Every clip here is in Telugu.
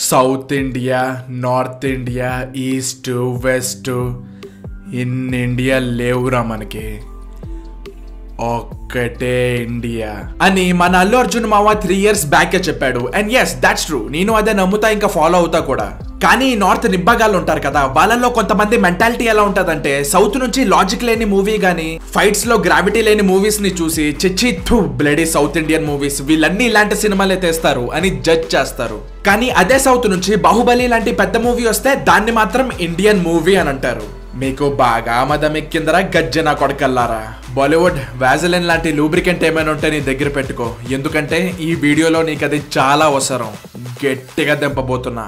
South India north India east west in India లేవురా మనకి ఒక్కటే ఇండియా అని మన అల్లు అర్జున్ మామ త్రీ ఇయర్స్ బ్యాక్ చెప్పాడు అండ్ ఎస్ దాట్స్ ట్రూ నేను అదే నమ్ముతా ఇంకా ఫాలో అవుతా కూడా కానీ నార్త్ నిబ్బగాళ్ళు ఉంటారు కదా వాళ్ళలో కొంతమంది మెంటాలిటీ ఎలా ఉంటదంటే సౌత్ నుంచి లాజిక్ లేని మూవీ గానీ ఫైట్స్ లో గ్రావిటీ లేని మూవీస్ ని చూసి చిచ్చి థు బ్లడీ సౌత్ ఇండియన్ మూవీస్ వీళ్ళన్నీ ఇలాంటి సినిమాలే తెస్తారు అని జడ్జ్ చేస్తారు కానీ అదే సౌత్ నుంచి బాహుబలి లాంటి పెద్ద మూవీ వస్తే దాన్ని మాత్రం ఇండియన్ మూవీ అని అంటారు మీకు బాగా మదమెక్కిందరా గజ్జన కొడకల్లారా బాలీవుడ్ వ్యాజలిన్ లాంటి లూబ్రికెంట్ ఏమైనా ఉంటే నీ దగ్గర పెట్టుకో ఎందుకంటే ఈ వీడియోలో నీకు అది చాలా అవసరం గట్టిగా దెంపబోతున్నా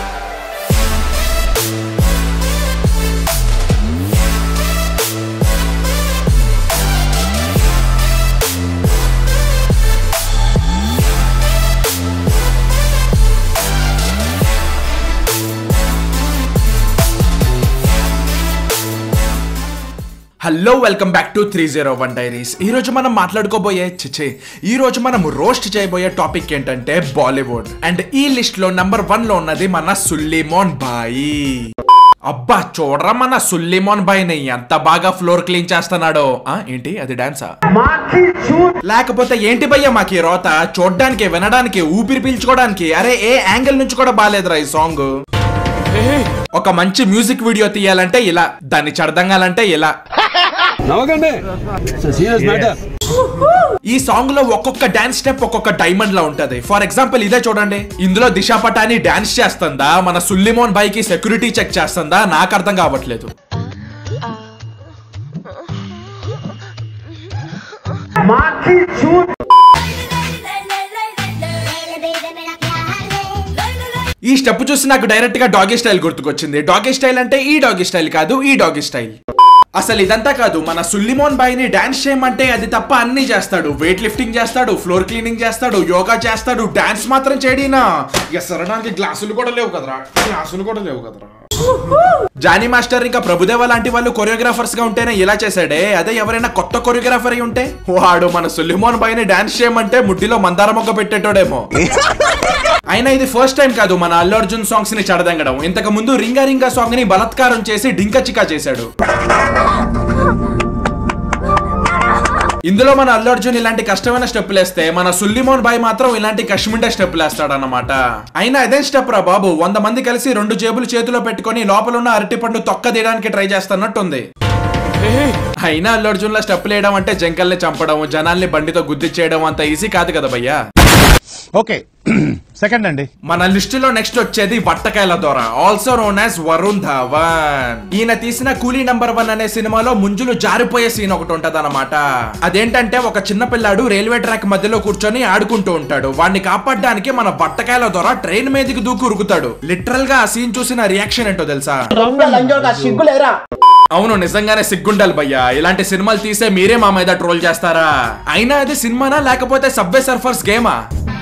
hello welcome back to three zero one diaries ఈ రోజు మనం మాట్లాడుకోబోయే చిచే ఈ రోజు మనం రోస్ట్ చేయబోయే టాపిక్ ఏంటంటే బాలీవుడ్ అండ్ ఈ లిస్ట్ లో నంబర్ వన్ లో ఉన్నది మన సుల్లిమోన్ బాయి అబ్బా చూడరా మన సుల్లిమోన్ బాయిని ఎంత బాగా ఫ్లోర్ క్లీన్ చేస్తున్నాడో ఆ, ఏంటి అది డాన్సా లేకపోతే ఏంటి భయ్య మాకి ఈ రోత చూడడానికి వినడానికి ఊపిరి పీల్చుకోవడానికి అరే ఏ యాంగిల్ నుంచి కూడా బాగాలేదురా ఈ సాంగ్ ఒక మంచి మ్యూజిక్ వీడియో తీయాలంటే ఇలా దాన్ని చడదంగాలంటే ఇలా నవ్వకండి సీరియస్ మ్యాటర్ ఈ సాంగ్ లో ఒక్కొక్క డాన్స్ స్టెప్ ఒక్కొక్క డైమండ్ లా ఉంటది ఫర్ ఎగ్జాంపుల్ ఇదే చూడండి ఇందులో దిశా పటాని డాన్స్ చేస్తుందా మన సుల్లిమోన్ బైక్ కి సెక్యూరిటీ చెక్ చేస్తుందా నాకు అర్థం కావట్లేదు ఈ స్టెప్ చూసి నాకు డైరెక్ట్ గా డాగీ స్టైల్ గుర్తుకొచ్చింది డాగీ స్టైల్ అంటే ఈ డాగీ స్టైల్ కాదు ఈ డాగీ స్టైల్ అసలు ఇదంతా కాదు మన సుల్లిమోన్ బాయ్ని డాన్స్ చేయమంటే అది తప్ప అన్ని చేస్తాడు వెయిట్ లిఫ్టింగ్ చేస్తాడు ఫ్లోర్ క్లీనింగ్ చేస్తాడు యోగా చేస్తాడు డాన్స్ మాత్రం చేయడీనా ఇక సరడానికి గ్లాసులు కూడా లేవు కదరా గ్లాసులు కూడా లేవు కదరా జానీ మాస్టర్ ఇంకా ప్రభుదేవ లాంటి వాళ్ళు కొరియోగ్రాఫర్స్ గా ఉంటేనే ఇలా చేశాడే అదే ఎవరైనా కొత్త కొరియోగ్రాఫర్ అయి ఉంటే వాడు మన సుల్లిమోన్ బాయ్ని డాన్స్ చేయమంటే ముడ్డిలో మందార మొక్క పెట్టేటోడేమో అయినా ఇది ఫస్ట్ టైం కాదు మన అల్లు అర్జున్ సాంగ్స్ ని చెడదంగడం ఇంతకు ముందు రింగా రింగా సాంగ్ ని బలత్కారం చేసి డింక చికా చేశాడు ఇందులో మన అల్లు అర్జున్ ఇలాంటి కష్టమైన స్టెప్పులు వేస్తే మన సుల్లిమోన్ బాయ్ మాత్రం ఇలాంటి కశ్మిండ స్టెప్పులు వేస్తాడన్నమాట అయినా అదే స్టెప్ రా బాబు వంద మంది కలిసి రెండు జేబులు చేతిలో పెట్టుకొని లోపల ఉన్న అరటి పండు తొక్క తీయడానికి ట్రై చేస్తున్నట్టుంది అయినా అల్లు అర్జున్ లా స్టెప్పులు వేయడం అంటే జంకల్ని చంపడం జనాల్ని బండితో గుద్దిచ్చేయడం అంత ఈజీ కాదు కదా భయ్యా ఓకే సెకండ్ అండి మన లిస్టులో నెక్స్ట్ వచ్చేది వట్టకాయల దొర also known as Varun Dhawan ఈయన తీసిన కూలీ నంబర్ వన్ అనే సినిమాలో ముంజులు జారిపోయే సీన్ ఒకటి ఉంటది అదేంటంటే ఒక చిన్న పిల్లాడు రైల్వే ట్రాక్ మధ్యలో కూర్చొని ఆడుకుంటూ ఉంటాడు వాడిని కాపాడడానికి మన బట్టకాయల దొర ట్రైన్ మీదకి దూకు ఉరుకుతాడు లిటరల్ గా ఆ సీన్ చూసిన రియాక్షన్ ఏంటో తెలుసా అవును నిజంగానే సిగ్గుండాలి భయ్యా ఇలాంటి సినిమాలు తీసే మీరే మా మీద ట్రోల్ చేస్తారా అయినా అది సినిమానా లేకపోతే సబ్వే సర్ఫర్స్ గేమా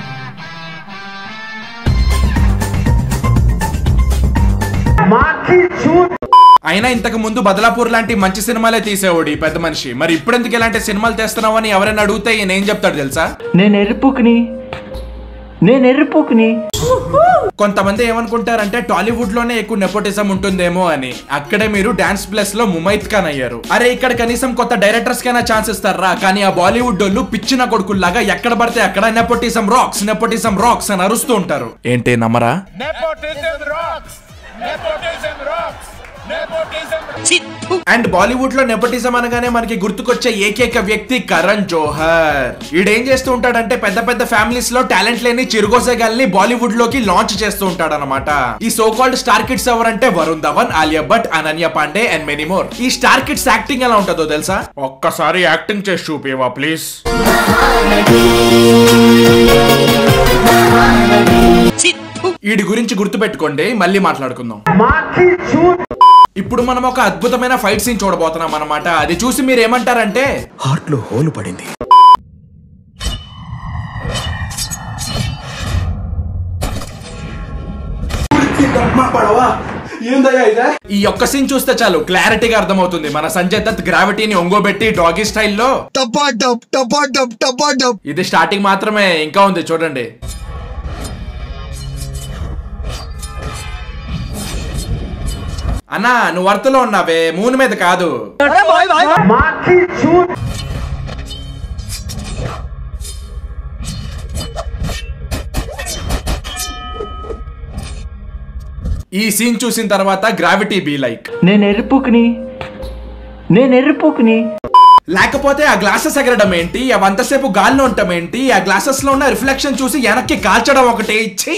అయినా ఇంతకు ముందు బదలాపూర్ లాంటి మంచి సినిమాలే తీసేవాడు ఈ పెద్ద మనిషి మరి ఇప్పుడు ఎందుకు ఇలాంటి సినిమాలు తీస్తున్నావు అని ఎవరైనా అడిగితే ఈయన ఏం చెప్తాడు తెలుసా నేను ఎరుపుకుని నేను ఎరుపుకుని కొంతమంది ఏమనుకుంటారంటే టాలీవుడ్ లోనే ఎక్కువ నెపోటిజం ఉంటుందేమో అని అక్కడే మీరు డాన్స్ ప్లస్ లో ముమైత్ ఖాన్ అయ్యారు అరే ఇక్కడ కనీసం కొత్త డైరెక్టర్స్ కైనా ఛాన్స్ ఇస్తారా కానీ ఆ బాలీవుడ్ వాళ్ళు పిచ్చిన కొడుకుల్లాగా ఎక్కడ పడితే అక్కడ నెపోటిజం రాక్స్ నెపోటిజం రాక్స్ అని అరుస్తూ ఉంటారు ఏంటి నమ్మరా అండ్ బాలీవుడ్ లో నెపోటిజం అనగానే మనకి గుర్తుకొచ్చే ఏకైక వ్యక్తి కరణ్ జోహర్ ఈడేం చేస్తూ ఉంటాడంటే పెద్ద పెద్ద ఫ్యామిలీస్ లో టాలెంట్ లేని చిరుగోసెగాల్ని బాలీవుడ్ లోకి లాంచ్ చేస్తూ ఉంటాడు అనమాట ఈ సో కాల్డ్ స్టార్ కిడ్స్ ఎవరంటే Varun Dhawan Alia Bhatt Ananya Pandey and many more ఈ స్టార్ కిడ్స్ యాక్టింగ్ ఎలా ఉంటుందో తెలుసా ఒక్కసారి యాక్టింగ్ చేసి చూపేవా ప్లీజ్ వీడి గురించి గుర్తుపెట్టుకోండి మళ్ళీ మాట్లాడుకుందాం ఇప్పుడు మనం ఒక అద్భుతమైన ఫైట్ సీన్ చూడబోతున్నాం అనమాట అది చూసి మీరు ఏమంటారంటే హార్ట్ లో హోలు పడింది ఈ ఒక్క సీన్ చూస్తే చాలు క్లారిటీగా అర్థమవుతుంది మన సంజయ్ దత్ గ్రావిటీని ఒంగోబెట్టి డాగీ స్టైల్లో టపాటప్ టపాటప్ టపాటప్ ఇది స్టార్టింగ్ మాత్రమే ఇంకా ఉంది చూడండి అన్నా నువ్వు వర్తలో ఉన్నావే మూన్ మీద కాదు ఈ సీన్ చూసిన తర్వాత గ్రావిటీ బీ లైక్ నేను ఎరుపుకుని నేను ఎరుపుకుని లేకపోతే ఆ గ్లాసెస్ ఎగరడం ఏంటి అవంతసేపు గాల్లో ఉండటం ఏంటి ఆ గ్లాసెస్ లో ఉన్న రిఫ్లెక్షన్ చూసి వెనక్కి కాల్చడం ఒకటి ఇచ్చి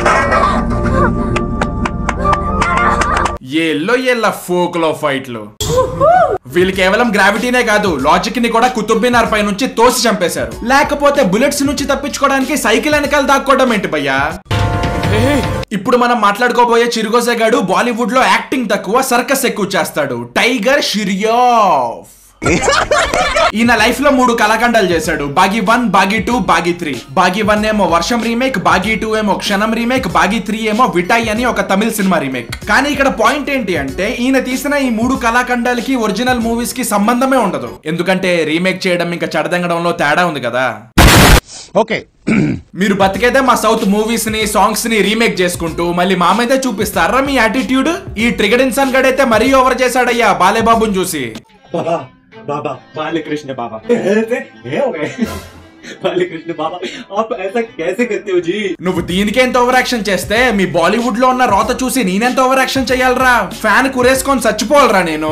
ఎల్లో ఎల్ల ఫోక్లో ఫైట్లు వీళ్ళు కేవలం గ్రావిటీనే కాదు లాజిక్ ని కూడా కుతుబ్ మినార్ పై నుంచి తోసి చంపేశారు లేకపోతే బుల్లెట్స్ నుంచి తప్పించుకోవడానికి సైకిల్ వెనకాల దాక్కోవడం ఏంటి భయ్యా ఇప్పుడు మనం మాట్లాడుకోబోయే చిరుగోసగాడు బాలీవుడ్ లో యాక్టింగ్ తక్కువ సర్కస్ ఎక్కువ చేస్తాడు టైగర్ షిరియోఫ్ ఈయన లైఫ్ లో మూడు కళాఖండాలు చేశాడు Baaghi one Baaghi two Baaghi three Baaghi one ఏమో వర్షం రీమేక్ బాగి టూ ఏమో క్షణం రీమేక్ బాగి త్రీ ఏమో విటాయ్ అని ఒక తమిళ సినిమా రీమేక్ కానీ ఇక్కడ పాయింట్ ఏంటి అంటే ఈయన తీసిన ఈ మూడు కళాఖండాలకి ఒరిజినల్ మూవీస్ కి సంబంధమే ఉండదు ఎందుకంటే రీమేక్ చేయడం ఇంకా చెడదంగడంలో తేడా ఉంది కదా ఓకే మీరు బతికైతే మా సౌత్ మూవీస్ ని సాంగ్స్ ని రీమేక్ చేసుకుంటూ మళ్ళీ మా మీదే చూపిస్తారా మీ యాటిట్యూడ్ ఈ ట్రిగర్ ఇన్సాన్ గడైతే మరీ ఓవర్ చేశాడయ్యా బాలేబాబుని చూసి बाबा बाबा बाले कृष्ण बाबा ऐसे ये हो गए बाले कृष्ण बाबा आप ऐसा कैसे करते हो जी నువ్వు దీనికి ఎంత ఓవర్ యాక్షన్ చేస్తే మీ బాలీవుడ్ లో ఉన్న రోత చూసి నేనెంత ఓవర్ యాక్షన్ చేయాలరా ఫ్యాన్ కురేసుకొని చచ్చిపోవాలరా నేను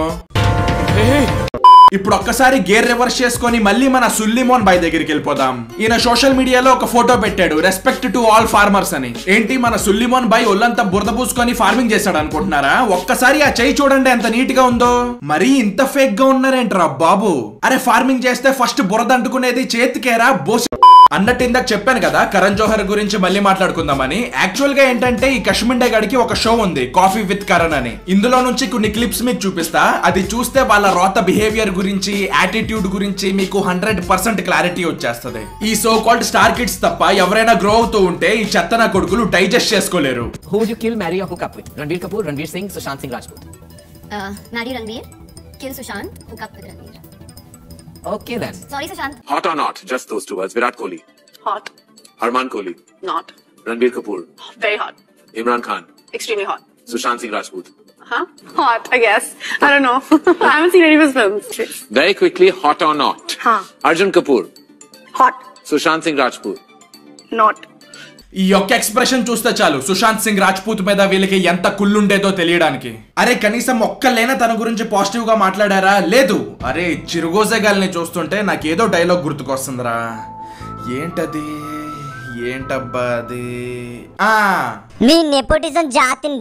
ఇప్పుడు ఒక్కసారి గేర్ రివర్స్ చేసుకొని మళ్ళీ మన సుల్లిమోన్ బాయ్ దగ్గరికి వెళ్ళిపోదాం ఈయన సోషల్ మీడియాలో ఒక ఫోటో పెట్టాడు రెస్పెక్ట్ టు ఆల్ ఫార్మర్స్ అని ఏంటి మన సుల్లిమోన్ బాయ్ ఒళ్ళంతా బురద పూసుకొని ఫార్మింగ్ చేశాడు అనుకుంటున్నారా ఒక్కసారి ఆ చెయ్యి చూడండి ఎంత నీట్ గా ఉందో మరీ ఇంత ఫేక్ గా ఉన్నారేంట్రా బాబు అరే ఫార్మింగ్ చేస్తే ఫస్ట్ బురద అంటుకునేది చేతికేరా బోసి అన్నట్టు ఇందాక చెప్పాను కదా కరణ్ జోహర్ గురించి మళ్ళీ మాట్లాడుకుందామని యాక్చువల్ గా ఏంటంటే ఈ కశ్మిండే గడికి ఒక షో ఉంది కాఫీ విత్ కరణ్ అని ఇందులో నుంచి కొన్ని క్లిప్స్ మీకు చూపిస్తా అది చూస్తే వాళ్ళ రోత బిహేవియర్ గురించి యాటిట్యూడ్ గురించి మీకు హండ్రెడ్ పర్సెంట్ క్లారిటీ వచ్చేస్తది ఈ సో కాల్డ్ స్టార్ కిడ్స్ తప్ప ఎవరైనా గ్రో అవుతూ ఉంటే ఈ చెత్తన కొడుకులు డైజెస్ట్ చేసుకోలేరు Who would you kill, marry, or hook up with? Ranbir Kapoor, Ranveer Singh, Sushant Singh Rajput. Uh, marry Ranveer, kill Sushant, hook up with Ranveer. Okay then. Sorry, Sushant. Hot or not? Just those two words. Virat Kohli, Hot. Arman Kohli, Not. Ranbir Kapoor, Very hot. Imran Khan, Extremely hot. Sushant Singh Rajput. Huh? Hot, I guess. I don't know. I haven't seen any of his films. Very quickly, hot or not? Huh. Arjun Kapoor, Hot. Sushant Singh Rajput. Not. ఈ యొక్క ఎక్స్ప్రెషన్ చూస్తే చాలు సుశాంత్ సింగ్ రాజ్పూత్ మీద వీళ్ళకి ఎంత కుళ్ళుండేదో తెలియడానికి అరే కనీసం ఒక్కలేనా తన గురించి పాజిటివ్ గా మాట్లాడారా లేదు అరే చిరుగోజగాల్ని చూస్తుంటే నాకేదో డైలాగ్ గుర్తుకొస్తుందిరా ఏంటది ఏంటబ్బా అది ఆ మీ నెపోటిజం జాతిని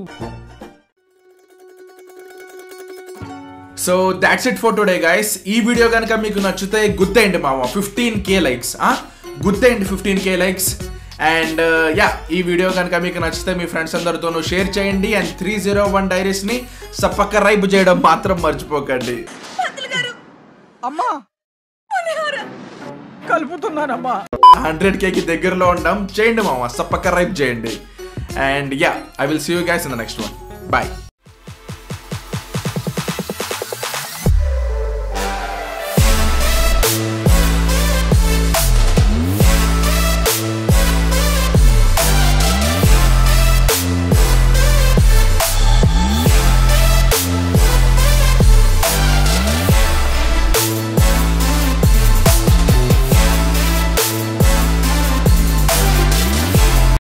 so that's it for today guys ఈ వీడియో కనుక మీకు నచ్చితే గుర్తేయండి మామ ఫిఫ్టీన్ కే లైక్స్ గుర్తేయండి fifteen K likes and yeah ఈ వీడియో కనుక మీకు నచ్చితే మీ ఫ్రెండ్స్ అందరితోనూ షేర్ చేయండి అండ్ త్రీ జీరో వన్ డైరీస్ని సబ్స్క్రైబ్ చేయడం మాత్రం మర్చిపోకండి అమ్మా కలుపుతున్నానమ్మా హండ్రెడ్ కేకి దగ్గరలో ఉండం చేయండి మామ సబ్స్క్రైబ్ చేయండి and yeah I will see you guys in the next one bye